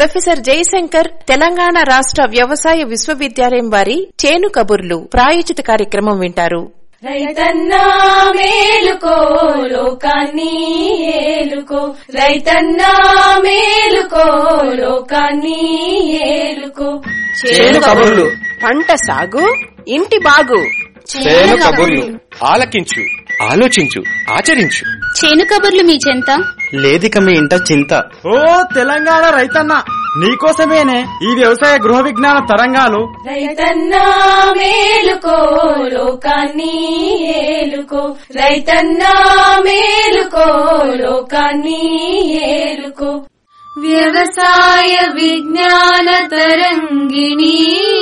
professor Jayashankar Telangana రాష్ట్ర వ్యవసాయ విశ్వవిద్యాలయం వారి చేను కబుర్లు ప్రాయోజిత కార్యక్రమం వింటారు రైతన్నా మేలుకో లోకాన్ని ఏలుకో రైతన్నా మేలుకో లోకాన్ని ఏలుకో చేను కబుర్లు పంట సాగు ఇంటి బాగు చేను కబుర్లు ఆలకించు ఆలోచించు ఆచరించు చేను కబుర్లు మీ చెంత లేదిక మీ ఇంట చింత ఓ తెలంగాణ రైతన్న నీకోసమేనే ఈ వ్యవసాయ గృహ విజ్ఞాన తరంగాలు రైతన్నా మేలుకో లోకాన్ని ఏలుకో రైతన్నా మేలుకో లోకాన్ని ఏలుకో వ్యవసాయ విజ్ఞాన తరంగిణి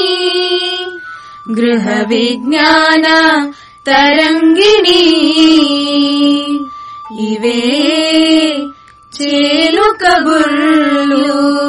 గృహ విజ్ఞాన తరంగిణి ఇవే చేలు కబుర్లు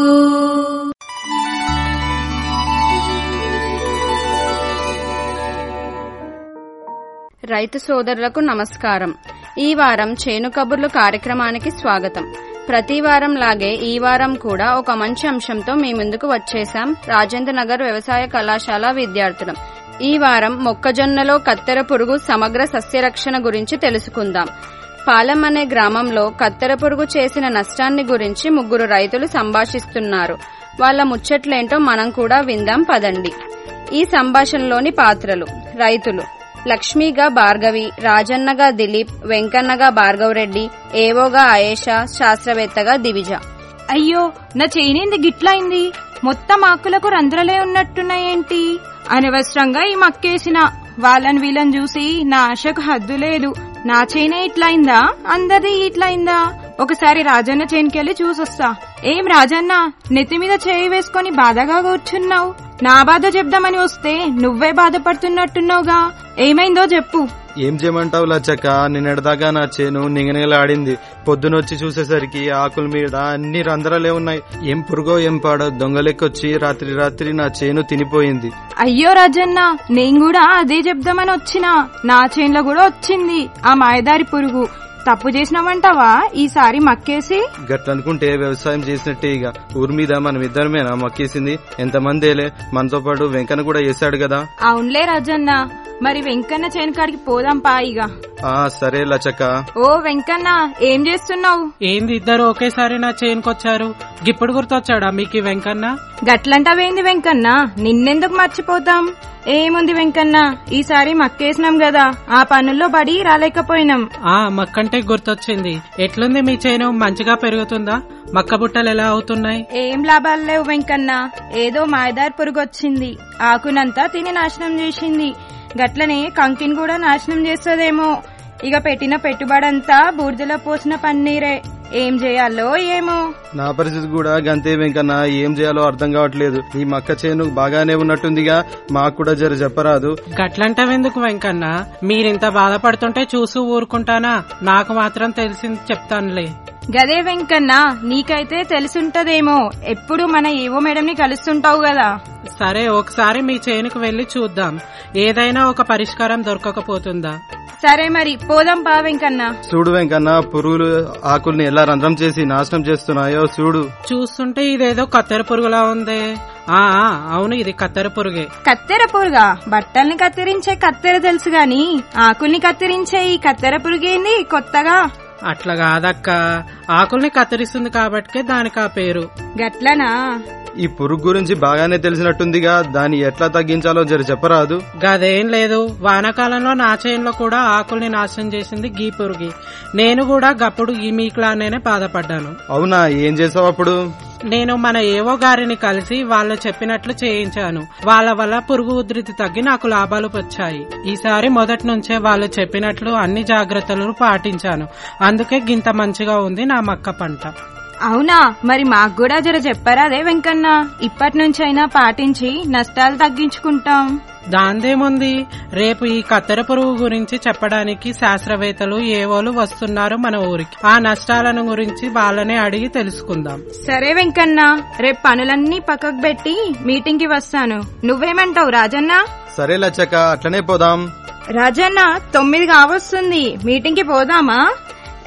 రైతు సోదరులకు నమస్కారం ఈ వారం చేను కబుర్లు కార్యక్రమానికి స్వాగతం ప్రతి వారం లాగే ఈ వారం కూడా ఒక మంచి అంశంతో మీ ముందుకు వచ్చేశాం రాజేంద్ర నగర్ వ్యవసాయ కళాశాల విద్యార్థులం ఈ వారం మొక్కజొన్నలో కత్తెర పురుగు సమగ్ర సస్యరక్షణ గురించి తెలుసుకుందాం పాలెం అనే గ్రామంలో కత్తెర పురుగు చేసిన నష్టాన్ని గురించి ముగ్గురు రైతులు సంభాషిస్తున్నారు వాళ్ళ ముచ్చట్లేంటో మనం కూడా విందాం పదండి ఈ సంభాషణలోని పాత్రలు రైతులు లక్ష్మిగా భార్గవి రాజన్నగా దిలీప్ వెంకన్నగా భార్గవరెడ్డి ఏవోగా ఆయేషా శాస్త్రవేత్తగా దివిజ అయ్యో నా చేనేంది గిట్లయింది మొత్తం ఆకులకు రంధ్రలే ఉన్నట్టున్నాయేంటి అనవసరంగా ఈ మక్కేసిన వాళ్ళని వీళ్ళని చూసి నా ఆశకు హద్దు లేదు నా చేనే ఇట్లయిందా అందరిది ఇట్లయిందా ఒకసారి రాజన్న చేనుకెళ్ళి చూసొస్తా ఏం రాజన్న నెత్తి మీద చేయి వేసుకొని బాధగా కూర్చున్నావు నా బాధ చెప్దామని వస్తే నువ్వే బాధపడుతున్నట్టున్నావుగా ఏమైందో చెప్పు ఏం చేయమంటావు లచ్చక్క నిన్నటిదాకా నా చేను నిగనిగలాడింది పొద్దునొచ్చి చూసేసరికి ఆకుల మీద అన్ని రంధ్రాలే ఉన్నాయి ఏం పురుగో ఏం పాడో దొంగలెక్కొచ్చి రాత్రి రాత్రి నా చేను తినిపోయింది అయ్యో రాజన్న నేను కూడా అదే చెప్దామని వచ్చినా నా చేన్లో కూడా వచ్చింది ఆ మాయదారి పురుగు తప్పు చేసినావంటావా ఈసారి మక్కేసి గట్లనుకుంటే వ్యవసాయం చేసినట్టే ఇక ఊరి మీద మనం ఇద్దరమేనా మక్కేసింది ఎంతమందేలే మనతో పాటు వెంకన్న కూడా చేశాడు కదా అవునులే రాజన్న మరి వెంకన్న చేను కాడికి పోదాం పా ఇక ఆ సరే లచ్చక్క ఓ వెంకన్న ఏం చేస్తున్నావు ఏంది ఇద్దరు ఒకేసారి నా చేనుకొచ్చారు గిప్పుడు గుర్తొచ్చాడా మీకు ఈ వెంకన్న గట్లంటావేంది వెంకన్న నిన్నెందుకు మర్చిపోతాం ఏముంది వెంకన్న ఈసారి మక్కేసినాం కదా ఆ పనుల్లో పడి రాలేకపోయినాం ఆ మక్కంటే గుర్తొచ్చింది ఎట్లుంది మీ చేను మంచిగా పెరుగుతుందా మక్క బుట్టలు ఎలా అవుతున్నాయి ఏం లాభాలు లేవు వెంకన్న ఏదో మాయదారి పురుగొచ్చింది ఆకునంతా తిని నాశనం చేసింది గట్లనే కంకిని కూడా నాశనం చేస్తుందేమో ఇక పెట్టిన పెట్టుబడంతా బూర్జలో పోసిన పన్నీరే ఏం చేయాలో ఏమో నా పరిస్థితి కూడా గంతే వెంకన్న ఏం చేయాలో అర్థం కావట్లేదు ఈ మక్క చేను బాగానే ఉన్నట్టుందిగా మాకు కూడా జర చెప్పరాదు గట్లంటావెందుకు వెంకన్న మీరింత బాధపడుతుంటే చూసి ఊరుకుంటానా నాకు మాత్రం తెలిసింది చెప్తానులే గదే వెంకన్న నీకైతే తెలుసుంటదేమో ఎప్పుడు మన ఏవో మేడంని కలుస్తుంటావు కదా సరే ఒకసారి మీ చేనుకు వెళ్లి చూద్దాం ఏదైనా ఒక పరిష్కారం దొరకకపోతుందా సరే మరి పోదాం పా వెంకన్న చూడు వెంకన్న పురుగులు ఆకుల్ని ఎలా రంధ్రం చేసి నాశనం చేస్తున్నాయో చూడు చూస్తుంటే ఇదేదో కత్తెర పురుగులా ఉందే ఆ ఆ, అవును ఇది కత్తెర పురుగే కత్తెర పురుగా బట్టల్ని కత్తిరించే కత్తెర తెలుసు గాని ఆకుల్ని కత్తిరించే ఈ కత్తెర పురుగేంది కొత్తగా అట్లా కాదక్క ఆకుల్ని కత్తిరిస్తుంది కాబట్టే దానికి ఆ పేరు గట్లనా ఈ పురుగు గురించి బాగానే తెలిసినట్టుందిగా దాన్ని ఎట్లా తగ్గించాలో జర చెప్పరాదు గదేం లేదు వానాకాలంలో నా చేనులో కూడా ఆకుల్ని నాశనం చేసింది గీ పురుగి నేను కూడా గప్పుడు ఈ మీకులానే బాధపడ్డాను అవునా ఏం చేసావు అప్పుడు నేను మన ఏవో గారిని కలిసి వాళ్ళు చెప్పినట్లు చేయించాను వాళ్ళ వల్ల పురుగు ఉధృతి తగ్గి నాకు లాభాలు వచ్చాయి ఈసారి మొదటి నుంచే వాళ్ళు చెప్పినట్లు అన్ని జాగ్రత్తలు పాటించాను అందుకే గింత మంచిగా ఉంది నా మక్క పంట అవునా మరి మాకు కూడా జర చెప్పరా అదే వెంకన్న ఇప్పటి నుంచైనా పాటించి నష్టాలు తగ్గించుకుంటాం దాందేముంది రేపు ఈ కత్తెర పురుగు గురించి చెప్పడానికి శాస్త్రవేత్తలు ఏవోలు వస్తున్నారు మన ఊరికి ఆ నష్టాలను గురించి వాళ్ళనే అడిగి తెలుసుకుందాం సరే వెంకన్న రేపు పనులన్నీ పక్కకు పెట్టి మీటింగ్ కి వస్తాను నువ్వేమంటావు రాజన్న సరే లచ్చక్క అట్లనే పోదాం రాజన్న తొమ్మిది కావస్తుంది మీటింగ్ కి పోదామా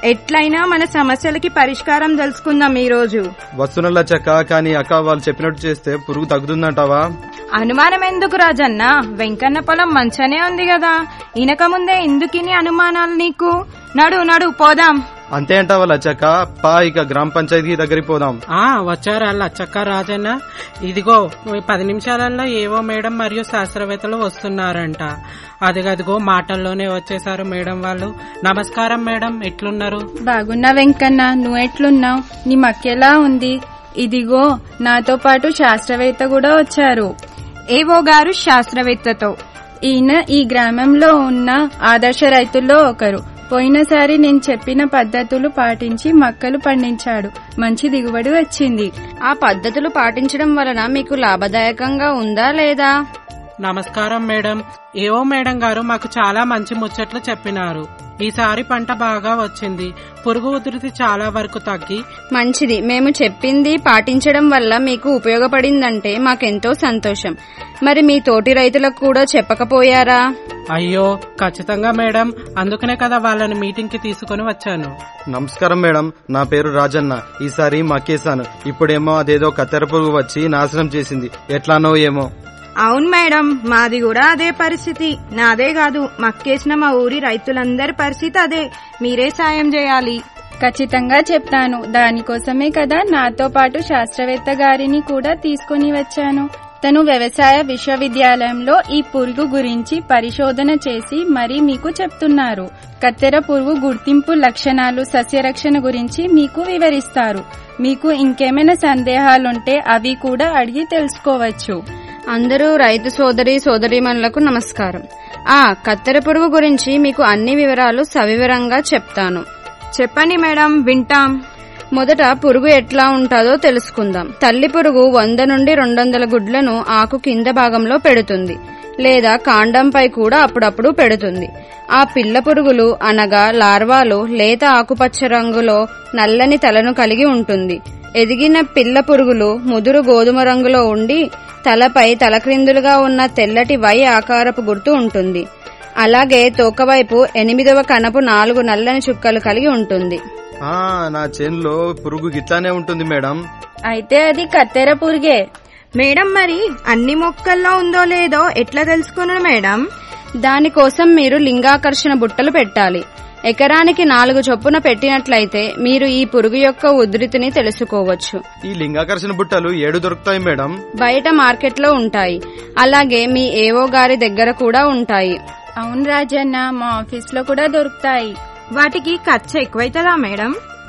ఎట్లయినా మన సమస్యలకి పరిష్కారం తెలుసుకుందాం ఈ రోజు వస్తున్న లచ్చక్క కానీ అక్క వాళ్ళు చెప్పినట్టు చేస్తే పురుగు తగ్గుతుందంటావా అనుమానం ఎందుకు రాజన్న వెంకన్న పొలం మంచనే ఉంది కదా ఇనక ముందే ఎందుకిని అనుమానాలు నీకు నడు నడు పోదాం అంతే అంటావా లచ్చక్క పా ఇక గ్రామ పంచాయతీ దగ్గరికి పోదాం ఆ వచ్చారా లచ్చక్క రాజన్న ఇదిగో ఈ పది నిమిషాలలో ఏవో మేడం మరియు శాస్త్రవేత్తలు వస్తున్నారంట అదిగదిగో మాటల్లోనే వచ్చేసారు మేడం వాళ్ళు నమస్కారం మేడం ఎట్లున్నారు బాగున్నా వెంకన్న నువ్వెట్లున్నావు నీ మక్కెలా ఉంది ఇదిగో నాతో పాటు శాస్త్రవేత్త కూడా వచ్చారు ఏవో గారు శాస్త్రవేత్తతో ఈయన ఈ గ్రామంలో ఉన్న ఆదర్శ రైతుల్లో ఒకరు పోయినసారి నేను చెప్పిన పద్ధతులు పాటించి మక్కలు పండించాడు మంచి దిగుబడి వచ్చింది ఆ పద్ధతులు పాటించడం వలన మీకు లాభదాయకంగా ఉందా లేదా నమస్కారం మేడం ఏవో మేడం గారు మాకు చాలా మంచి ముచ్చట్లు చెప్పినారు ఈసారి పంట బాగా వచ్చింది పురుగు ఉధృతి చాలా వరకు తగ్గి మంచిది మేము చెప్పింది పాటించడం వల్ల మీకు ఉపయోగపడిందంటే మాకెంతో సంతోషం మరి మీ తోటి రైతులకు కూడా చెప్పకపోయారా అయ్యో ఖచ్చితంగా మేడం అందుకనే కదా వాళ్ళని మీటింగ్ కి తీసుకుని వచ్చాను నమస్కారం మేడం నా పేరు రాజన్న ఈసారి మక్కేశాను ఇప్పుడేమో అదేదో కత్తెర పురుగు వచ్చి నాశనం చేసింది ఎట్లానో ఏమో అవును మేడం మాది కూడా అదే పరిస్థితి నాదే కాదు మక్కేసిన మా ఊరి రైతులందరి పరిస్థితి అదే మీరే సాయం చేయాలి ఖచ్చితంగా చెప్తాను దానికోసమే కదా నాతో పాటు శాస్త్రవేత్త గారిని కూడా తీసుకుని వచ్చాను తను వ్యవసాయ విశ్వవిద్యాలయంలో ఈ పురుగు గురించి పరిశోధన చేసి మరీ మీకు చెప్తున్నారు కత్తెర పురుగు గుర్తింపు లక్షణాలు సస్యరక్షణ గురించి మీకు వివరిస్తారు మీకు ఇంకేమైనా సందేహాలుంటే అవి కూడా అడిగి తెలుసుకోవచ్చు అందరూ రైతు సోదరి సోదరీమణులకు నమస్కారం ఆ కత్తెర పురుగు గురించి మీకు అన్ని వివరాలు సవివరంగా చెప్తాను చెప్పండి మేడం వింటాం మొదట పురుగు ఎట్లా ఉంటుందో తెలుసుకుందాం తల్లి పురుగు వంద నుండి రెండు వందల గుడ్లను ఆకు కింద భాగంలో పెడుతుంది లేదా కాండంపై కూడా అప్పుడప్పుడు పెడుతుంది ఆ పిల్ల పురుగులు అనగా లార్వాలు లేత ఆకుపచ్చ రంగులో నల్లని తలను కలిగి ఉంటుంది ఎదిగిన పిల్ల పురుగులు ముదురు గోధుమ రంగులో ఉండి తలపై తలక్రిందులుగా ఉన్న తెల్లటి వై ఆకారపు గుర్తు ఉంటుంది అలాగే తోకవైపు ఎనిమిదవ కణపు నాలుగు నల్లని చుక్కలు కలిగి ఉంటుంది ఆ నా చేనులో పురుగు గిట్లానే ఉంటుంది మేడం అయితే అది కత్తెర పురుగే మేడం మరి అన్ని మొక్కల్లో ఉందో లేదో ఎట్లా తెలుసుకున్నాను మేడం దానికోసం మీరు లింగాకర్షణ బుట్టలు పెట్టాలి ఎకరానికి నాలుగు చొప్పున పెట్టినట్లయితే మీరు ఈ పురుగు యొక్క ఉధృతిని తెలుసుకోవచ్చు ఈ లింగాకర్షణ బుట్టలు ఏడు దొరుకుతాయి మేడం బయట మార్కెట్లో ఉంటాయి అలాగే మీ ఏవో గారి దగ్గర కూడా ఉంటాయి అవును రాజన్న మా ఆఫీస్ లో కూడా దొరుకుతాయి వాటికి ఖర్చు ఎక్కువైతుందా మేడం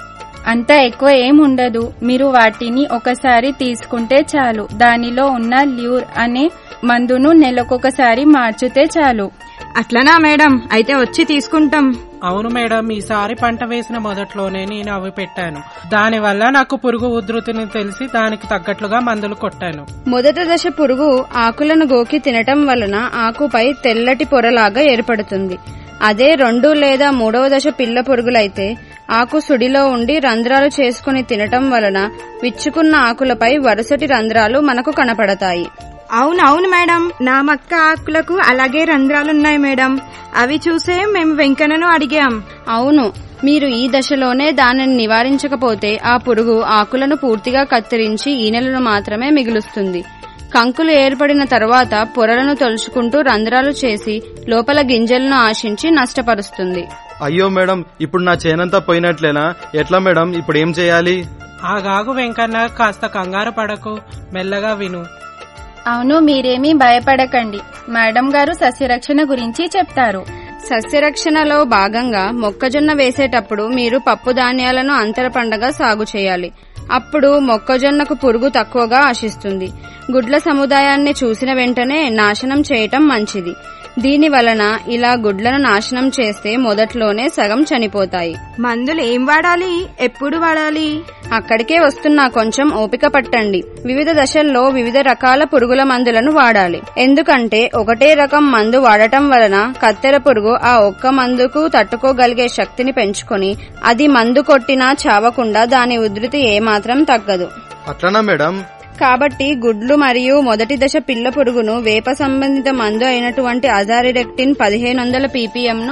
అంత ఎక్కువ ఏం ఉండదు మీరు వాటిని ఒకసారి తీసుకుంటే చాలు దానిలో ఉన్న ల్యూర్ అనే మందును నెలకొకసారి మార్చితే చాలు అట్లనా మేడం అయితే వచ్చి తీసుకుంటాం అవును మేడం ఈసారి పంట వేసిన మొదట్లోనే నేను అవి పెట్టాను దానివల్ల నాకు పురుగు ఉధృతిని తెలిసి దానికి తగ్గట్లుగా మందులు కొట్టాను మొదట దశ పురుగు ఆకులను గోకి తినటం వలన ఆకుపై తెల్లటి పొరలాగా ఏర్పడుతుంది అదే రెండు లేదా మూడవ దశ పిల్ల పురుగులైతే ఆకు సుడిలో ఉండి రంధ్రాలు చేసుకుని తినటం వలన విచ్చుకున్న ఆకులపై వరుసటి రంధ్రాలు మనకు కనపడతాయి అవునవును మేడం నా మక్క ఆకులకు అలాగే రంధ్రాలున్నాయి మేడం అవి చూసే మేము వెంకన్నను అడిగాం అవును మీరు ఈ దశలోనే దానిని నివారించకపోతే ఆ పురుగు ఆకులను పూర్తిగా కత్తిరించి ఈనెలను మాత్రమే మిగులుస్తుంది కంకులు ఏర్పడిన తర్వాత పొరలను తొలుచుకుంటూ రంధ్రాలు చేసి లోపల గింజలను ఆశించి నష్టపరుస్తుంది అయ్యో మేడం ఇప్పుడు నా చేనంతా పోయినట్లేనా ఎట్లా మేడం ఇప్పుడు ఏం చేయాలి ఆగాగు వెంకన్న కాస్త కంగారు పడకు మెల్లగా విను అవును మీరేమీ భయపడకండి మేడం గారు సస్యరక్షణ గురించి చెప్తారు సస్యరక్షణలో భాగంగా మొక్కజొన్న వేసేటప్పుడు మీరు పప్పు ధాన్యాలను అంతర పండగ సాగు చేయాలి అప్పుడు మొక్కజొన్నకు పురుగు తక్కువగా ఆశిస్తుంది గుడ్ల సముదాయాన్ని చూసిన వెంటనే నాశనం చేయటం మంచిది దీని వలన ఇలా గుడ్లను నాశనం చేస్తే మొదట్లోనే సగం చనిపోతాయి మందులు ఏం వాడాలి ఎప్పుడు వాడాలి అక్కడికే వస్తున్నా కొంచెం ఓపిక పట్టండి వివిధ దశల్లో వివిధ రకాల పురుగుల మందులను వాడాలి ఎందుకంటే ఒకటే రకం మందు వాడటం వలన కత్తెర పురుగు ఆ ఒక్క మందుకు తట్టుకోగలిగే శక్తిని పెంచుకొని అది మందు కొట్టినా చావకుండా దాని ఉధృతి ఏమాత్రం తగ్గదు అట్లనా మేడం కాబట్టి గుడ్లు మరియు మొదటి దశ పిల్ల పురుగును వేప సంబంధిత మందు అయినటువంటి అజారిడెక్టిన్ పదిహేను వందల పీపీఎం ను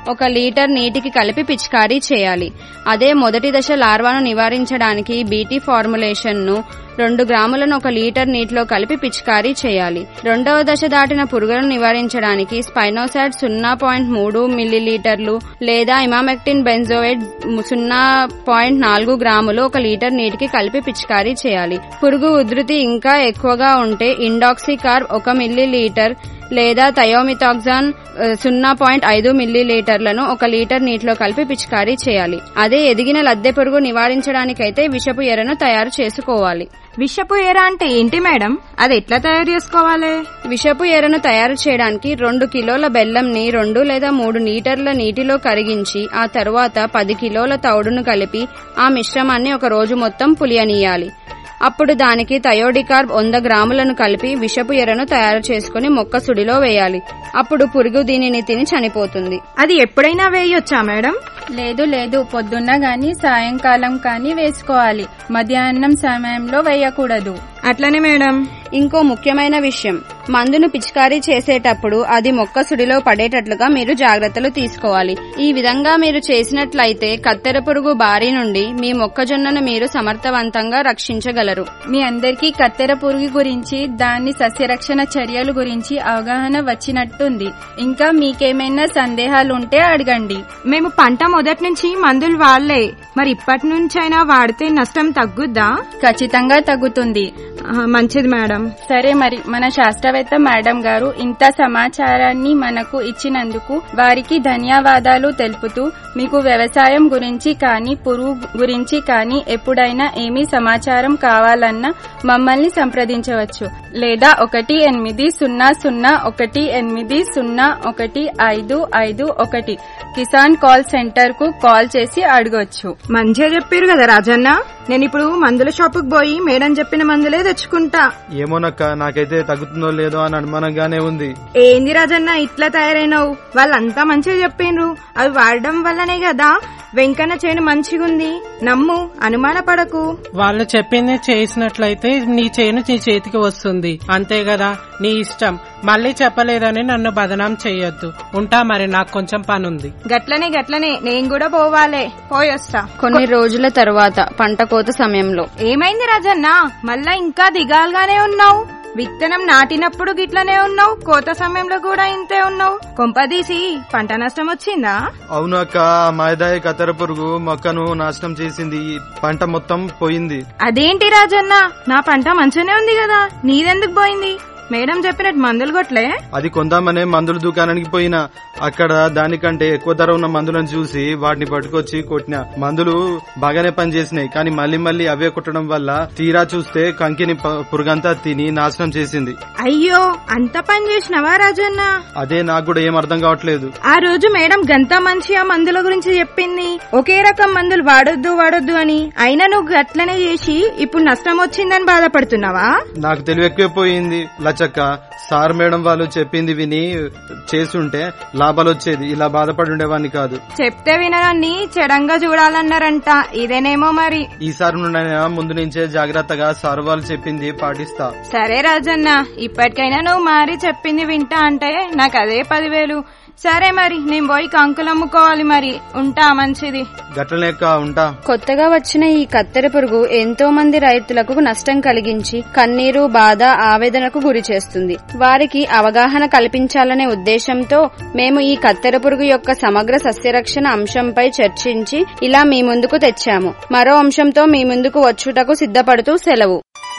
ఒక లీటర్ నీటికి కలిపి పిచికారీ చేయాలి అదే మొదటి దశ లార్వాను నివారించడానికి బీటీ ఫార్ములేషన్ ను రెండు గ్రాములను ఒక లీటర్ నీటిలో కలిపి పిచికారీ చేయాలి రెండవ దశ దాటిన పురుగులను నివారించడానికి స్పైనోసాడ్ సున్నా పాయింట్ మూడు మిల్లీలీటర్లు లేదా ఇమామెక్టిన్ బెంజోయిడ్ సున్నా పాయింట్ నాలుగు గ్రాములు ఒక లీటర్ నీటికి కలిపి పిచికారీ చేయాలి పురుగు ఉధృతి ఇంకా ఎక్కువగా ఉంటే ఇండాక్సికార్ ఒక మిల్లీ లీటర్ లేదా థయోమిథాక్సాన్ సున్నా పాయింట్ ఐదు మిల్లీలీటర్లను ఒక లీటర్ నీటిలో కలిపి పిచికారీ చేయాలి అదే ఎదిగిన లద్దె పురుగు నివారించడానికైతే విషపు ఎరను తయారు చేసుకోవాలి విషపు ఎర అంటే ఏంటి మేడం అది ఎట్లా తయారు చేసుకోవాలి విషపు ఎరను తయారు చేయడానికి రెండు కిలోల బెల్లంని రెండు లేదా మూడు లీటర్ల నీటిలో కరిగించి ఆ తరువాత పది కిలోల తౌడును కలిపి ఆ మిశ్రమాన్ని ఒక రోజు మొత్తం పులియనీయాలి అప్పుడు దానికి థయోడికార్బ్ వంద గ్రాములను కలిపి విషపు ఎరను తయారు చేసుకుని మొక్క సుడిలో వేయాలి అప్పుడు పురుగు దీనిని తిని చనిపోతుంది అది ఎప్పుడైనా వేయొచ్చా మేడం లేదు లేదు పొద్దున్న గాని సాయంకాలం కానీ వేసుకోవాలి మధ్యాహ్నం సమయంలో వేయకూడదు అట్లనే మేడం ఇంకో ముఖ్యమైన విషయం మందును పిచికారీ చేసేటప్పుడు అది మొక్క సుడిలో పడేటట్లుగా మీరు జాగ్రత్తలు తీసుకోవాలి ఈ విధంగా మీరు చేసినట్లయితే కత్తెర పురుగు బారి నుండి మీ మొక్కజొన్నను మీరు సమర్థవంతంగా రక్షించగలరు మీ అందరికీ కత్తెర పురుగు గురించి దాని సస్యరక్షణ చర్యలు గురించి అవగాహన వచ్చినట్టుంది ఇంకా మీకేమైనా సందేహాలు ఉంటే అడగండి మేము పంట మొదటి నుంచి మందులు వాడలే మరి ఇప్పటి నుంచైనా వాడితే నష్టం తగ్గుద్దా ఖచ్చితంగా తగ్గుతుంది ఆ, మంచిది మేడం సరే మరి మన శాస్త్రవేత్త మేడం గారు ఇంత సమాచారాన్ని మనకు ఇచ్చినందుకు వారికి ధన్యవాదాలు తెలుపుతూ మీకు వ్యవసాయం గురించి కానీ పురుగు గురించి కానీ ఎప్పుడైనా ఏమీ సమాచారం కావాలన్నా మమ్మల్ని సంప్రదించవచ్చు లేదా ఒకటి ఎనిమిది సున్నా సున్నా ఒకటి ఎనిమిది సున్నా ఒకటి ఐదు ఐదు ఒకటి కిసాన్ కాల్ సెంటర్ కు కాల్ చేసి అడగొచ్చు మంచిగా చెప్పారు కదా రాజన్న నేను ఇప్పుడు మందుల షాపుకి పోయి మేడం చెప్పిన మందులే తెచ్చుకుంటా ఏమోనక్క నాకైతే తగ్గుతుందో లేదో అని అనుమానంగానే ఉంది ఏంది రాజన్న ఇట్లా తయారైనావు వాళ్ళంతా మంచిగా చెప్పిండ్రు అవి వాడడం వల్లనే కదా వెంకన్న చేను మంచిగుంది నమ్ము అనుమాన పడకు వాళ్ళు చెప్పింది చేసినట్లయితే నీ చేను నీ చేతికి వస్తుంది అంతే కదా నీ ఇష్టం మళ్ళీ చెప్పలేదని నన్ను బదనాం చెయ్యొద్దు ఉంటా మరి నాకు కొంచెం పనుంది గట్లనే గట్లనే నేను కూడా పోవాలే పోయొస్తా కొన్ని రోజుల తరువాత పంట కోత సమయంలో ఏమైంది రాజన్న మళ్ళా ఇంకా దిగాలుగానే ఉన్నావు విత్తనం నాటినప్పుడు గిట్లనే ఉన్నావు కోత సమయంలో కూడా ఇంతే ఉన్నావు కొంపదీసి పంట నష్టం వచ్చిందా అవును అక్క ఆ మాయదాయ కత్తెర పురుగు మొక్కను నాశనం చేసింది పంట మొత్తం పోయింది అదేంటి రాజన్న నా పంట మంచిగానే ఉంది కదా నీదెందుకు పోయింది మేడం చెప్పినట్టు మందులు కొట్లే అది కొందామనే మందుల దుకాణానికి పోయినా అక్కడ దానికంటే ఎక్కువ ధర ఉన్న మందులను చూసి వాటిని పట్టుకొచ్చి కొట్టిన మందులు బాగానే పనిచేసినాయి కానీ మళ్ళీ మళ్ళీ అవే కొట్టడం వల్ల తీరా చూస్తే కంకిని ప- పురుగంతా తిని నాశనం చేసింది అయ్యో అంత పని చేసినవా రాజన్న అదే నాకు కూడా ఏం అర్థం కావట్లేదు ఆ రోజు మేడం గంతా మంచి ఆ మందుల గురించి చెప్పింది ఒకే రకం మందులు వాడొద్దు వాడొద్దు అని అయినా నువ్వు గట్లనే చేసి ఇప్పుడు నష్టం వచ్చిందని బాధపడుతున్నావా నాకు తెలివి ఎక్కువైపోయింది లచ్చక్క సార్ మేడం వాళ్ళు చెప్పింది విని చేసుంటే లాభాలు వచ్చేది ఇలా బాధపడి ఉండేవాడిని కాదు చెప్తే వినడాన్ని చెడంగా చూడాలన్నారంట ఇదేనేమో మరి ఈసారి నుండి ముందు నుంచే జాగ్రత్తగా సార్ వాళ్ళు చెప్పింది పాటిస్తా సరే రాజన్న ఇప్పటికైనా నువ్వు మారి చెప్పింది వింటా అంటే నాకు అదే పదివేలు సరే మరి నేను పోయి కంకులు అమ్ముకోవాలి మరి ఉంటా మంచిది గట్లనే అక్క ఉంటా కొత్తగా వచ్చిన ఈ కత్తెర పురుగు ఎంతో మంది రైతులకు నష్టం కలిగించి కన్నీరు బాధ ఆవేదనకు గురి చేస్తుంది వారికి అవగాహన కల్పించాలనే ఉద్దేశంతో మేము ఈ కత్తెర పురుగు యొక్క సమగ్ర సస్యరక్షణ అంశంపై చర్చించి ఇలా మీ ముందుకు తెచ్చాము మరో అంశంతో మీ ముందుకు వచ్చుటకు సిద్ధపడుతూ సెలవు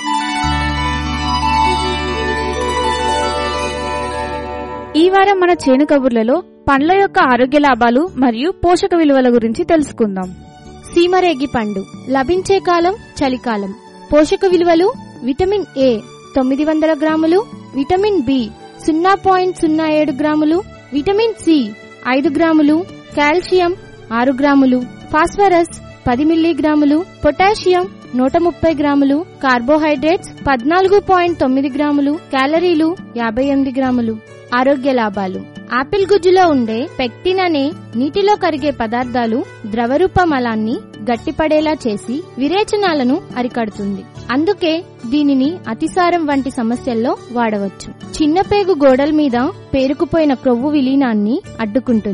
ఈ వారం మన చేను కబుర్లలో పండ్ల యొక్క ఆరోగ్య లాభాలు మరియు పోషక విలువల గురించి తెలుసుకుందాం సీమరేగి పండు లభించే కాలం చలికాలం పోషక విలువలు విటమిన్ ఏ తొమ్మిది వందల గ్రాములు విటమిన్ బి సున్నా పాయింట్ సున్నా ఏడు గ్రాములు విటమిన్ సి ఐదు గ్రాములు కాల్షియం ఆరు గ్రాములు ఫాస్ఫరస్ పది మిల్లీగ్రాములు పొటాషియం నూట ముప్పై గ్రాములు కార్బోహైడ్రేట్స్ పద్నాలుగు పాయింట్ తొమ్మిది గ్రాములు క్యాలరీలు యాభై ఎనిమిది గ్రాములు ఆరోగ్య లాభాలు ఆపిల్ గుజ్జులో ఉండే పెక్టిన్ అనే నీటిలో కరిగే పదార్థాలు ద్రవరూప మలాన్ని గట్టిపడేలా చేసి విరేచనాలను అరికడుతుంది అందుకే దీనిని అతిసారం వంటి సమస్యల్లో వాడవచ్చు చిన్నపేగు గోడల మీద పేరుకుపోయిన క్రొవ్వు విలీనాన్ని అడ్డుకుంటుంది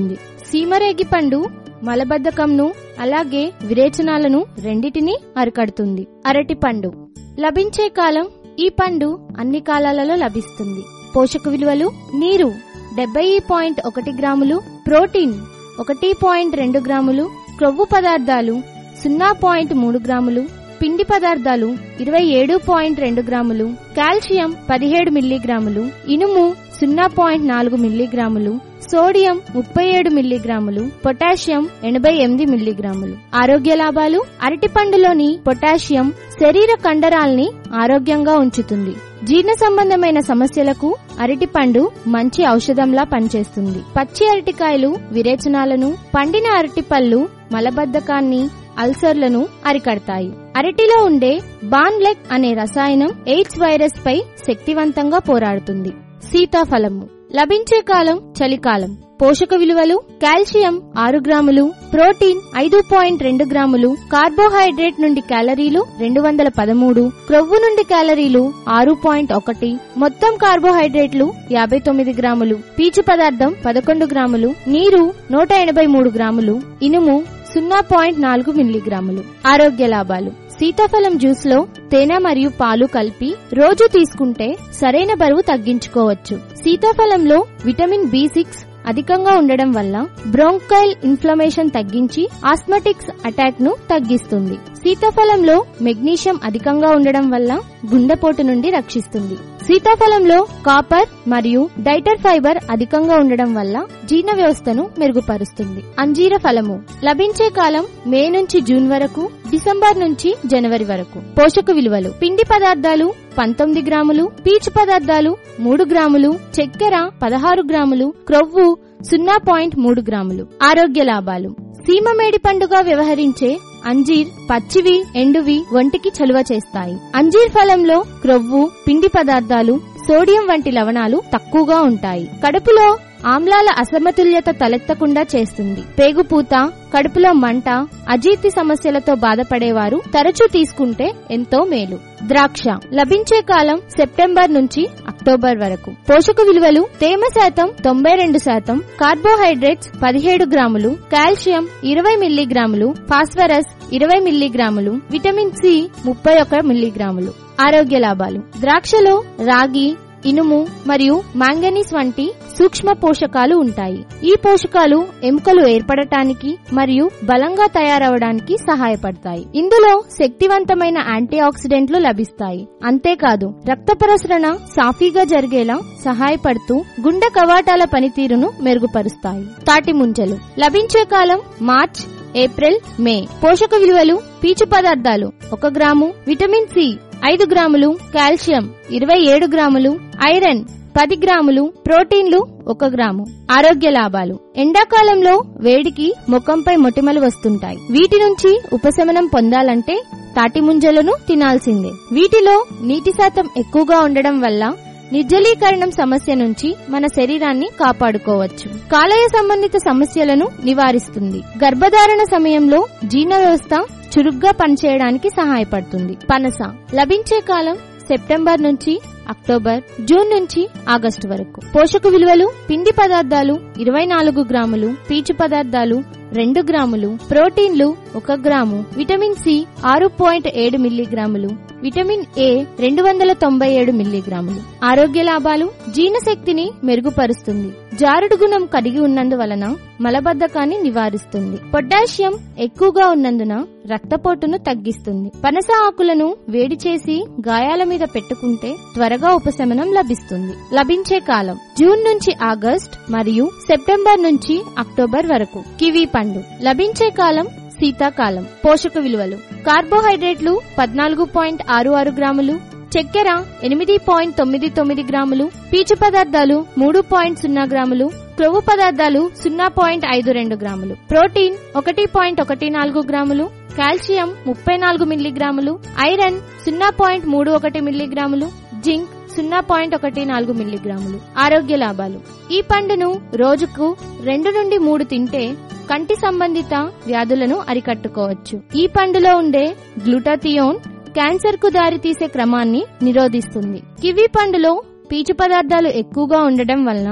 సీమరేగి పండు మలబద్ధకంను అలాగే విరేచనాలను రెండిటిని అరికడుతుంది అరటి పండు లభించే కాలం ఈ పండు అన్ని కాలాలలో లభిస్తుంది పోషక విలువలు నీరు డెబ్బై పాయింట్ ఒకటి గ్రాములు ప్రోటీన్ ఒకటి పాయింట్ రెండు గ్రాములు క్రొవ్వు పదార్థాలు సున్నా పాయింట్ మూడు గ్రాములు పిండి పదార్థాలు ఇరవై ఏడు పాయింట్ రెండు గ్రాములు కాల్షియం పదిహేడు మిల్లీగ్రాములు ఇనుము సున్నా పాయింట్ నాలుగు మిల్లీగ్రాములు సోడియం ముప్పై ఏడు మిల్లీగ్రాములు పొటాషియం ఎనభై ఎనిమిది మిల్లీగ్రాములు ఆరోగ్య లాభాలు అరటిపండులోని పొటాషియం శరీర కండరాల్ని ఆరోగ్యంగా ఉంచుతుంది జీర్ణ సంబంధమైన సమస్యలకు అరటిపండు మంచి ఔషధంలా పనిచేస్తుంది పచ్చి అరటికాయలు విరేచనాలను పండిన అరటిపళ్ళు మలబద్ధకాన్ని అల్సర్లను అరికడతాయి అరటిలో ఉండే బాన్లెక్ అనే రసాయనం ఎయిడ్స్ వైరస్ పై శక్తివంతంగా పోరాడుతుంది సీతాఫలము లభించే కాలం చలికాలం పోషక విలువలు కాల్షియం ఆరు గ్రాములు ప్రోటీన్ ఐదు పాయింట్ రెండు గ్రాములు కార్బోహైడ్రేట్ నుండి క్యాలరీలు రెండు వందల పదమూడు క్రొవ్వు నుండి క్యాలరీలు ఆరు పాయింట్ ఒకటి మొత్తం కార్బోహైడ్రేట్లు యాభై తొమ్మిది గ్రాములు పీచు పదార్థం పదకొండు గ్రాములు నీరు నూట ఎనభై మూడు గ్రాములు ఇనుము సున్నా పాయింట్ నాలుగు మిల్లీగ్రాములు ఆరోగ్య లాభాలు సీతాఫలం జ్యూస్ లో తేనె మరియు పాలు కలిపి రోజు తీసుకుంటే సరైన బరువు తగ్గించుకోవచ్చు సీతాఫలంలో విటమిన్ బి సిక్స్ అధికంగా ఉండడం వల్ల బ్రోంకైల్ ఇన్ఫ్లమేషన్ తగ్గించి ఆస్మటిక్స్ అటాక్ ను తగ్గిస్తుంది సీతాఫలంలో మెగ్నీషియం అధికంగా ఉండడం వల్ల గుండెపోటు నుండి రక్షిస్తుంది సీతాఫలంలో కాపర్ మరియు డైటర్ ఫైబర్ అధికంగా ఉండడం వల్ల జీర్ణ వ్యవస్థను మెరుగుపరుస్తుంది అంజీర ఫలము లభించే కాలం మే నుంచి జూన్ వరకు డిసెంబర్ నుంచి జనవరి వరకు పోషక విలువలు పిండి పదార్థాలు పంతొమ్మిది గ్రాములు పీచు పదార్థాలు మూడు గ్రాములు చక్కెర పదహారు గ్రాములు క్రొవ్వు సున్నా పాయింట్ మూడు గ్రాములు ఆరోగ్య లాభాలు సీమమేడి పండుగ వ్యవహరించే అంజీర్ పచ్చివి ఎండువి ఒంటికి చలువ చేస్తాయి అంజీర్ ఫలంలో క్రొవ్వు పిండి పదార్థాలు సోడియం వంటి లవణాలు తక్కువగా ఉంటాయి కడుపులో ఆమ్లాల అసమతుల్యత తలెత్తకుండా చేస్తుంది పేగుపూత కడుపులో మంట అజీర్తి సమస్యలతో బాధపడేవారు తరచూ తీసుకుంటే ఎంతో మేలు ద్రాక్ష లభించే కాలం సెప్టెంబర్ నుంచి అక్టోబర్ వరకు పోషక విలువలు తేమ శాతం తొంభై రెండు శాతం కార్బోహైడ్రేట్స్ పదిహేడు గ్రాములు కాల్షియం ఇరవై మిల్లీగ్రాములు ఫాస్ఫరస్ ఇరవై మిల్లీగ్రాములు విటమిన్ సి ముప్పై ఒక మిల్లీగ్రాములు ఆరోగ్య లాభాలు ద్రాక్షలో రాగి ఇనుము మరియు మాంగనీస్ వంటి సూక్ష్మ పోషకాలు ఉంటాయి ఈ పోషకాలు ఎముకలు ఏర్పడటానికి మరియు బలంగా తయారవడానికి సహాయపడతాయి ఇందులో శక్తివంతమైన యాంటీ ఆక్సిడెంట్లు లభిస్తాయి అంతేకాదు రక్త ప్రసరణ సాఫీగా జరిగేలా సహాయపడుతూ గుండె కవాటాల పనితీరును మెరుగుపరుస్తాయి తాటి ముంజలు లభించే కాలం మార్చ్ ఏప్రిల్ మే పోషక విలువలు పీచు పదార్థాలు ఒక గ్రాము విటమిన్ సి ఐదు గ్రాములు కాల్షియం ఇరవై ఏడు గ్రాములు ఐరన్ పది గ్రాములు ప్రోటీన్లు ఒక గ్రాము ఆరోగ్య లాభాలు ఎండాకాలంలో వేడికి ముఖంపై మొటిమలు వస్తుంటాయి వీటి నుంచి ఉపశమనం పొందాలంటే తాటి ముంజలను తినాల్సిందే వీటిలో నీటి శాతం ఎక్కువగా ఉండడం వల్ల నిర్జలీకరణం సమస్య నుంచి మన శరీరాన్ని కాపాడుకోవచ్చు కాలేయ సంబంధిత సమస్యలను నివారిస్తుంది గర్భధారణ సమయంలో జీర్ణ వ్యవస్థ చురుగ్గా పనిచేయడానికి సహాయపడుతుంది పనస లభించే కాలం సెప్టెంబర్ నుంచి అక్టోబర్ జూన్ నుంచి ఆగస్టు వరకు పోషక విలువలు పిండి పదార్థాలు ఇరవై నాలుగు గ్రాములు పీచు పదార్థాలు రెండు గ్రాములు ప్రోటీన్లు ఒక గ్రాము విటమిన్ సి ఆరు పాయింట్ ఏడు మిల్లీగ్రాములు విటమిన్ ఏ రెండు వందల తొంభై ఏడు మిల్లీగ్రాములు ఆరోగ్య లాభాలు జీర్ణశక్తిని మెరుగుపరుస్తుంది జారుడు గుణం కలిగి ఉన్నందువలన మలబద్ధకాన్ని నివారిస్తుంది పొటాషియం ఎక్కువగా ఉన్నందున రక్తపోటును తగ్గిస్తుంది పనస ఆకులను వేడి చేసి గాయాల మీద పెట్టుకుంటే త్వరగా ఉపశమనం లభిస్తుంది లభించే కాలం జూన్ నుంచి ఆగస్ట్ మరియు సెప్టెంబర్ నుంచి అక్టోబర్ వరకు కివీ పండు లభించే కాలం శీతాకాలం పోషక విలువలు కార్బోహైడ్రేట్లు పద్నాలుగు పాయింట్ ఆరు ఆరు గ్రాములు చక్కెర ఎనిమిది పాయింట్ తొమ్మిది తొమ్మిది గ్రాములు పీచు పదార్థాలు మూడు పాయింట్ సున్నా గ్రాములు క్రొవ్వు పదార్థాలు సున్నా పాయింట్ ఐదు రెండు గ్రాములు ప్రోటీన్ ఒకటి పాయింట్ ఒకటి నాలుగు గ్రాములు కాల్షియం ముప్పై నాలుగు మిల్లీగ్రాములు ఐరన్ సున్నా పాయింట్ మూడు ఒకటి మిల్లీగ్రాములు జింక్ సున్నా పాయింట్ ఒకటి నాలుగు మిల్లీగ్రాములు ఆరోగ్య లాభాలు ఈ పండును రోజుకు రెండు నుండి మూడు తింటే కంటి సంబంధిత వ్యాధులను అరికట్టుకోవచ్చు ఈ పండులో ఉండే గ్లూటాథియోన్ క్యాన్సర్ కు దారితీసే క్రమాన్ని నిరోధిస్తుంది కివీ పండులో పీచు పదార్థాలు ఎక్కువగా ఉండడం వలన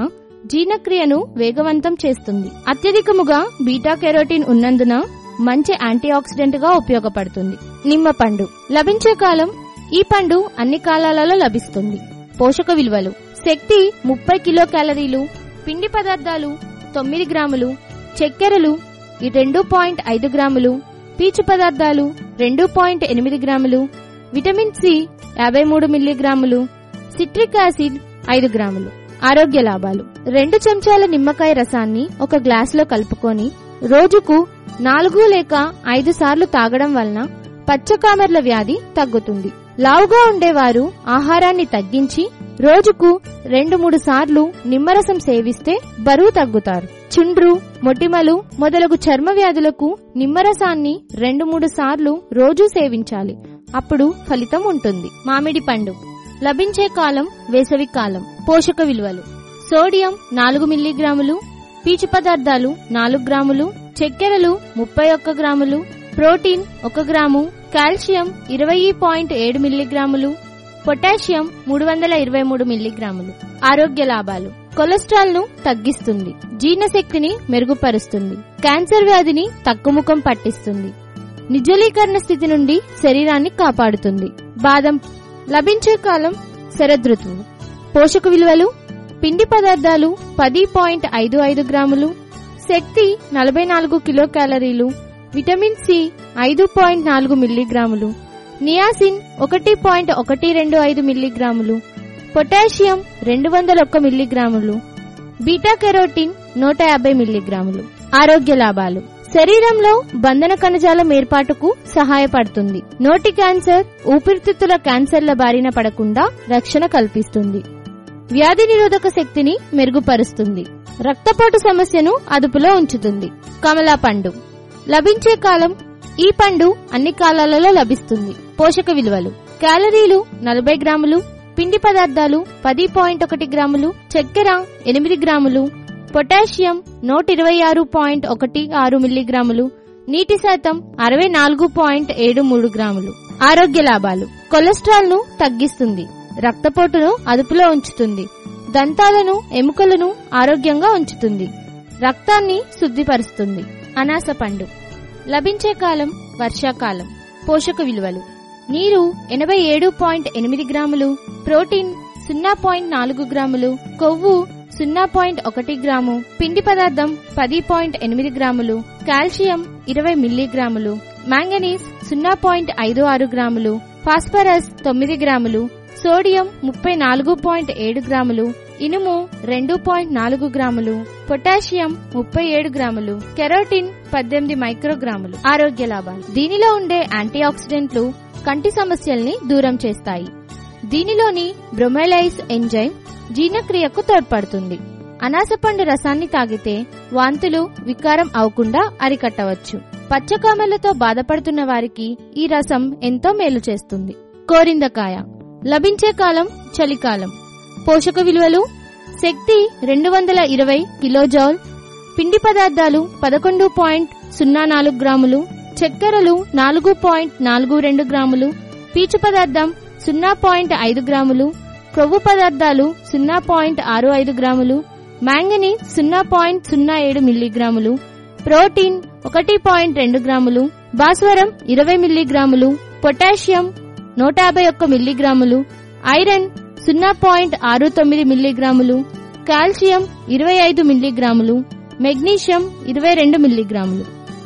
జీర్ణక్రియను వేగవంతం చేస్తుంది అత్యధికముగా బీటా కెరోటిన్ ఉన్నందున మంచి యాంటీ ఆక్సిడెంట్ గా ఉపయోగపడుతుంది నిమ్మ పండు లభించే కాలం ఈ పండు అన్ని కాలాలలో లభిస్తుంది పోషక విలువలు శక్తి ముప్పై కిలో క్యాలరీలు పిండి పదార్థాలు తొమ్మిది గ్రాములు చక్కెరలు ఈ రెండు పాయింట్ ఐదు గ్రాములు పీచు పదార్థాలు రెండు పాయింట్ ఎనిమిది గ్రాములు విటమిన్ సి యాభై మూడు మిల్లీగ్రాములు సిట్రిక్ యాసిడ్ ఐదు గ్రాములు ఆరోగ్య లాభాలు రెండు చెంచాల నిమ్మకాయ రసాన్ని ఒక గ్లాసులో కలుపుకొని రోజుకు నాలుగు లేక ఐదు సార్లు తాగడం వలన పచ్చకామెర్ల వ్యాధి తగ్గుతుంది లావుగా ఉండేవారు ఆహారాన్ని తగ్గించి రోజుకు రెండు మూడు సార్లు నిమ్మరసం సేవిస్తే బరువు తగ్గుతారు చుండ్రు మొటిమలు మొదలగు చర్మ వ్యాధులకు నిమ్మరసాన్ని రెండు మూడు సార్లు రోజు సేవించాలి అప్పుడు ఫలితం ఉంటుంది మామిడి పండు లభించే కాలం వేసవి కాలం పోషక విలువలు సోడియం నాలుగు మిల్లీగ్రాములు పీచు పదార్థాలు నాలుగు గ్రాములు చక్కెరలు ముప్పై ఒక్క గ్రాములు ప్రోటీన్ ఒక గ్రాము కాల్షియం ఇరవై పాయింట్ ఏడు మిల్లీగ్రాములు పొటాషియం మూడు వందల ఇరవై మూడు మిల్లీగ్రాములు ఆరోగ్య లాభాలు కొలెస్ట్రాల్ ను తగ్గిస్తుంది జీర్ణశక్తిని మెరుగుపరుస్తుంది క్యాన్సర్ వ్యాధిని తక్కుముఖం పట్టిస్తుంది నిజలీకరణ స్థితి నుండి శరీరాన్ని కాపాడుతుంది బాదం లభించే కాలం శరదృతువు పోషక విలువలు పిండి పదార్థాలు పది పాయింట్ ఐదు ఐదు గ్రాములు శక్తి నలభై నాలుగు కిలో క్యాలరీలు విటమిన్ సి ఐదు పాయింట్ నాలుగు మిల్లీగ్రాములు నియాసిన్ ఒకటి పాయింట్ ఒకటి రెండు ఐదు మిల్లీగ్రాములు పొటాషియం రెండు వందల ఒక్క మిల్లీగ్రాములు బీటా కెరోటిన్ నూట యాభై మిల్లీగ్రాములు ఆరోగ్య లాభాలు శరీరంలో బంధన కణజాలం ఏర్పాటుకు సహాయపడుతుంది నోటి క్యాన్సర్ ఊపిరితిత్తుల క్యాన్సర్ల బారిన పడకుండా రక్షణ కల్పిస్తుంది వ్యాధి నిరోధక శక్తిని మెరుగుపరుస్తుంది రక్తపోటు సమస్యను అదుపులో ఉంచుతుంది కమలా పండు లభించే కాలం ఈ పండు అన్ని కాలాలలో లభిస్తుంది పోషక విలువలు క్యాలరీలు నలభై గ్రాములు పిండి పదార్థాలు పది పాయింట్ ఒకటి గ్రాములు చక్కెర ఎనిమిది గ్రాములు పొటాషియం నూట ఇరవై ఆరు పాయింట్ ఒకటి ఆరు మిల్లీగ్రాములు నీటి శాతం అరవై నాలుగు పాయింట్ ఏడు మూడు గ్రాములు ఆరోగ్య లాభాలు కొలెస్ట్రాల్ ను తగ్గిస్తుంది రక్తపోటును అదుపులో ఉంచుతుంది దంతాలను ఎముకలను ఆరోగ్యంగా ఉంచుతుంది రక్తాన్ని శుద్ధిపరుస్తుంది అనాస పండు లభించే కాలం వర్షాకాలం పోషక విలువలు నీరు ఎనభై ఏడు పాయింట్ ఎనిమిది గ్రాములు ప్రోటీన్ సున్నా పాయింట్ నాలుగు గ్రాములు కొవ్వు సున్నా పాయింట్ ఒకటి గ్రాము పిండి పదార్థం పది పాయింట్ ఎనిమిది గ్రాములు కాల్షియం ఇరవై మిల్లీగ్రాములు మాంగనీస్ సున్నా పాయింట్ ఐదు ఆరు గ్రాములు ఫాస్ఫరస్ తొమ్మిది గ్రాములు సోడియం ముప్పై నాలుగు పాయింట్ ఏడు గ్రాములు ఇనుము రెండు పాయింట్ నాలుగు గ్రాములు పొటాషియం ముప్పై ఏడు గ్రాములు కెరోటిన్ పద్దెనిమిది మైక్రోగ్రాములు ఆరోగ్య లాభాలు దీనిలో ఉండే యాంటీ ఆక్సిడెంట్లు కంటి సమస్యల్ని దూరం చేస్తాయి దీనిలోని బ్రొమైలైస్ ఎంజైమ్ జీర్ణక్రియకు తోడ్పడుతుంది అనాసపండు రసాన్ని తాగితే వాంతులు వికారం అవకుండా అరికట్టవచ్చు పచ్చకామెలతో బాధపడుతున్న వారికి ఈ రసం ఎంతో మేలు చేస్తుంది కోరిందకాయ లభించే కాలం చలికాలం పోషక విలువలు శక్తి రెండు వందల ఇరవై కిలోజౌల్ పిండి పదార్థాలు పదకొండు పాయింట్ సున్నా నాలుగు గ్రాములు చక్కెరలు నాలుగు పాయింట్ నాలుగు రెండు గ్రాములు పీచు పదార్థం సున్నా పాయింట్ ఐదు గ్రాములు కొవ్వు పదార్థాలు సున్నా పాయింట్ ఆరు ఐదు గ్రాములు మ్యాంగనీ సున్నా పాయింట్ సున్నా ఏడు మిల్లీగ్రాములు ప్రోటీన్ ఒకటి పాయింట్ రెండు గ్రాములు భాస్వరం ఇరవై మిల్లీగ్రాములు పొటాషియం నూట యాభై ఒక్క మిల్లీగ్రాములు ఐరన్ సున్నా పాయింట్ ఆరు తొమ్మిది మిల్లీగ్రాములు కాల్షియం ఇరవై ఐదు మిల్లీగ్రాములు మెగ్నీషియం ఇరవై రెండు మిల్లీగ్రాములు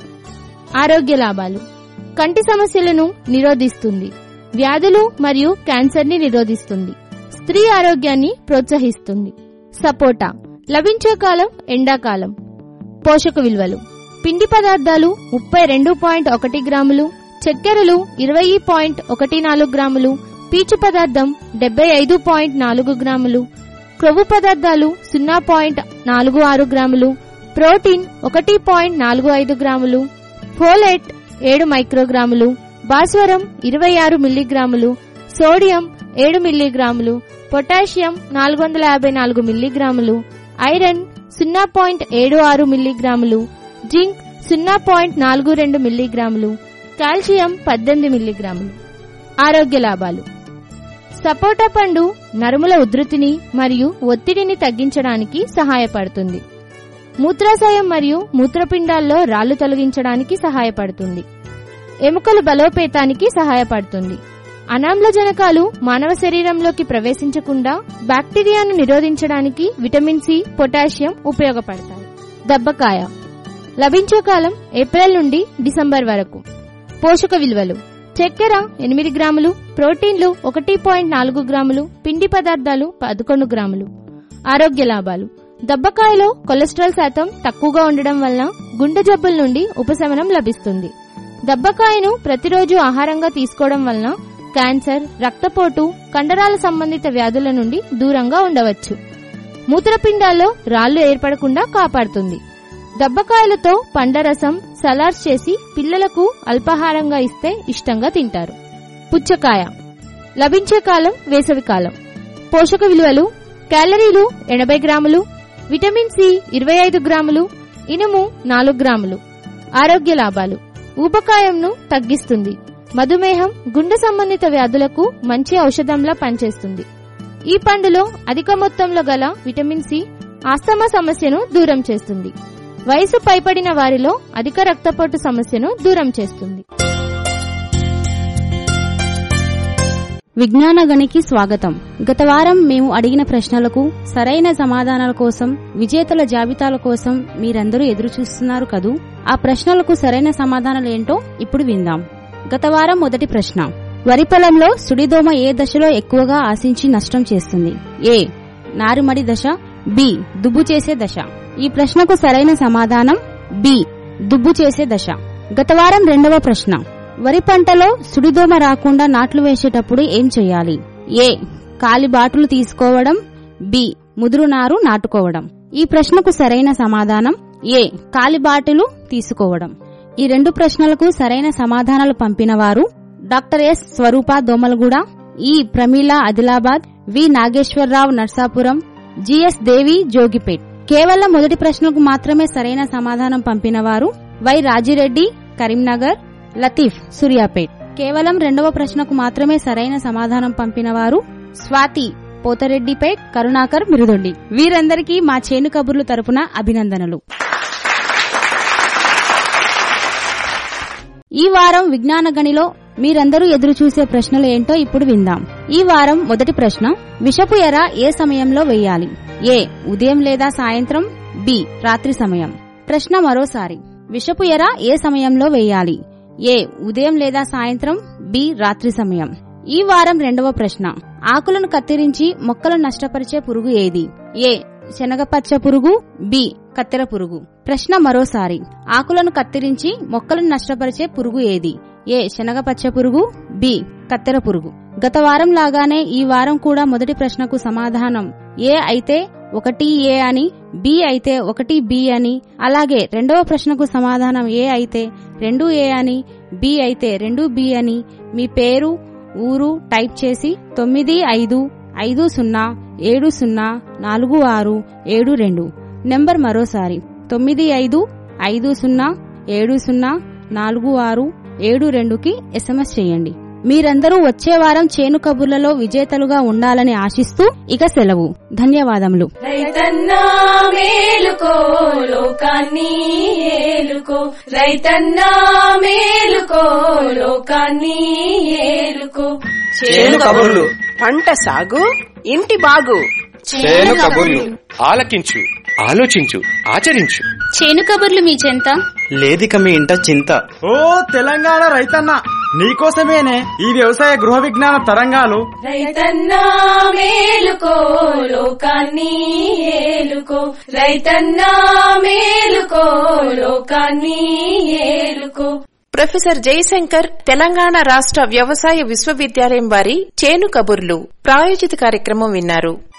ఆరోగ్య లాభాలు కంటి సమస్యలను నిరోధిస్తుంది వ్యాధులు మరియు క్యాన్సర్ ని నిరోధిస్తుంది స్త్రీ ఆరోగ్యాన్ని ప్రోత్సహిస్తుంది సపోటా లభించే కాలం ఎండాకాలం పోషక విలువలు పిండి పదార్థాలు ముప్పై రెండు పాయింట్ ఒకటి గ్రాములు చక్కెరలు ఇరవై పాయింట్ ఒకటి నాలుగు గ్రాములు పీచు పదార్థం డెబ్బై ఐదు పాయింట్ నాలుగు గ్రాములు క్రొవ్వు పదార్థాలు సున్నా పాయింట్ నాలుగు ఆరు గ్రాములు ప్రోటీన్ ఒకటి పాయింట్ నాలుగు ఐదు గ్రాములు ఫోలేట్ ఏడు మైక్రోగ్రాములు భాస్వరం ఇరవై ఆరు మిల్లీగ్రాములు సోడియం ఏడు మిల్లీగ్రాములు పొటాషియం నాలుగు వందల యాభై నాలుగు మిల్లీగ్రాములు ఐరన్ సున్నా పాయింట్ ఏడు ఆరు మిల్లీగ్రాములు జింక్ సున్నా పాయింట్ నాలుగు రెండు మిల్లీగ్రాములు కాల్షియం పద్దెనిమిది మిల్లీగ్రాములు ఆరోగ్య లాభాలు సపోటా పండు నరుముల ఉధృతిని మరియు ఒత్తిడిని తగ్గించడానికి సహాయపడుతుంది మూత్రాశయం మరియు మూత్రపిండాల్లో రాళ్లు తొలగించడానికి సహాయపడుతుంది ఎముకల బలోపేతానికి సహాయపడుతుంది అనామ్లజనకాలు మానవ శరీరంలోకి ప్రవేశించకుండా బ్యాక్టీరియాను నిరోధించడానికి విటమిన్ సి పొటాషియం ఉపయోగపడతాయి దబ్బకాయ లభించే కాలం ఏప్రిల్ నుండి డిసెంబర్ వరకు పోషక విలువలు చక్కెర ఎనిమిది గ్రాములు ప్రోటీన్లు ఒకటి పాయింట్ నాలుగు గ్రాములు పిండి పదార్థాలు పదకొండు గ్రాములు ఆరోగ్య లాభాలు దబ్బకాయలో కొలెస్ట్రాల్ శాతం తక్కువగా ఉండడం వలన గుండె జబ్బుల నుండి ఉపశమనం లభిస్తుంది దబ్బకాయను ప్రతిరోజు ఆహారంగా తీసుకోవడం వలన క్యాన్సర్ రక్తపోటు కండరాల సంబంధిత వ్యాధుల నుండి దూరంగా ఉండవచ్చు మూత్రపిండాల్లో రాళ్లు ఏర్పడకుండా కాపాడుతుంది దబ్బకాయలతో పండ్ల రసం సలాడ్స్ చేసి పిల్లలకు అల్పాహారంగా ఇస్తే ఇష్టంగా తింటారు పుచ్చకాయ లభించే కాలం వేసవి కాలం పోషక విలువలు క్యాలరీలు ఎనభై గ్రాములు విటమిన్ సి ఇరవై ఐదు గ్రాములు ఇనుము నాలుగు గ్రాములు ఆరోగ్య లాభాలు ఊబకాయంను తగ్గిస్తుంది మధుమేహం గుండె సంబంధిత వ్యాధులకు మంచి ఔషధంలా పనిచేస్తుంది ఈ పండులో అధిక మొత్తంలో గల విటమిన్ సి ఆస్తమా సమస్యను దూరం చేస్తుంది వయసు పైపడిన వారిలో అధిక రక్తపోటు సమస్యను దూరం చేస్తుంది విజ్ఞాన గనికి స్వాగతం గత వారం మేము అడిగిన ప్రశ్నలకు సరైన సమాధానాల కోసం విజేతల జాబితాల కోసం మీరందరూ ఎదురు చూస్తున్నారు కదూ ఆ ప్రశ్నలకు సరైన సమాధానాలు ఏంటో ఇప్పుడు విందాం గత వారం మొదటి ప్రశ్న వరి పొలంలో సుడిదోమ ఏ దశలో ఎక్కువగా ఆశించి నష్టం చేస్తుంది ఏ నారుమడి దశ బి దుబ్బు చేసే దశ ఈ ప్రశ్నకు సరైన సమాధానం బి దుబ్బు చేసే దశ గత వారం రెండవ ప్రశ్న వరి పంటలో సుడిదోమ రాకుండా నాట్లు వేసేటప్పుడు ఏం చేయాలి ఏ కాలి బాటులు తీసుకోవడం బి ముదురు నారు నాటుకోవడం ఈ ప్రశ్నకు సరైన సమాధానం ఏ కాలి బాటులు తీసుకోవడం ఈ రెండు ప్రశ్నలకు సరైన సమాధానాలు పంపిన వారు డాక్టర్ ఎస్ స్వరూప దోమలగూడ ఈ ప్రమీల ఆదిలాబాద్ వి నాగేశ్వరరావు నర్సాపురం జిఎస్ దేవి జోగిపేట్ కేవలం మొదటి ప్రశ్నకు మాత్రమే సరైన సమాధానం పంపిన వారు వై రాజిరెడ్డి కరీంనగర్ లతీఫ్ సూర్యాపేట్ కేవలం రెండవ ప్రశ్నకు మాత్రమే సరైన సమాధానం పంపిన వారు స్వాతి పోతరెడ్డిపేట్ కరుణాకర్ మిరుదొండి వీరందరికీ మా చేను కబుర్లు తరపున అభినందనలు ఈ వారం విజ్ఞాన గనిలో మీరందరూ ఎదురు చూసే ప్రశ్నలు ఏంటో ఇప్పుడు విందాం ఈ వారం మొదటి ప్రశ్న విషపు ఎర ఏ సమయంలో వేయాలి ఏ ఉదయం లేదా సాయంత్రం బి రాత్రి సమయం ప్రశ్న మరోసారి విషపు ఎర ఏ సమయంలో వేయాలి ఏ ఉదయం లేదా సాయంత్రం బి రాత్రి సమయం ఈ వారం రెండవ ప్రశ్న ఆకులను కత్తిరించి మొక్కలను నష్టపరిచే పురుగు ఏది ఏ శనగపచ్చ పురుగు బి కత్తెర పురుగు ప్రశ్న మరోసారి ఆకులను కత్తిరించి మొక్కలను నష్టపరిచే పురుగు ఏది ఏ శనగపచ్చ పురుగు బి కత్తెర పురుగు గత వారం లాగానే ఈ వారం కూడా మొదటి ప్రశ్నకు సమాధానం ఏ అయితే ఒకటి ఏ అని బి అయితే ఒకటి బి అని అలాగే రెండవ ప్రశ్నకు సమాధానం ఏ అయితే రెండు ఏ అని బి అయితే రెండు బి అని మీ పేరు ఊరు టైప్ చేసి తొమ్మిది ఐదు ఐదు సున్నా ఏడు సున్నా నాలుగు ఆరు ఏడు రెండు నెంబర్ మరోసారి తొమ్మిది ఐదు ఐదు సున్నా ఏడు సున్నా నాలుగు ఆరు ఏడు రెండుకి ఎస్ఎంఎస్ చేయండి మీరందరూ వచ్చే వారం చేను కబుర్లలో విజేతలుగా ఉండాలని ఆశిస్తూ ఇక సెలవు ధన్యవాదములు రైతన్నా మేలుకో లోకాన్ని ఏలుకో రైతన్నా మేలుకో లోకాన్ని ఏలుకో చేను కబుర్లు పంట సాగు ఇంటి బాగు చేను కబుర్లు ఆలకించు ఆలోచించు ఆచరించు చేను కబుర్లు మీ చెంత లేదిక మీ ఇంట చింత ఓ తెలంగాణ రైతన్న నీకోసమేనే ఈ వ్యవసాయ గృహ విజ్ఞాన తరంగాలు రైతన్నా మేలుకో లోకాన్ని ఏలుకో రైతన్నా మేలుకో లోకాన్ని ఏలుకో ప్రొఫెసర్ జయశంకర్ తెలంగాణ రాష్ట్ర వ్యవసాయ విశ్వవిద్యాలయం వారి చేను కబుర్లు ప్రాయోజిత కార్యక్రమం విన్నారు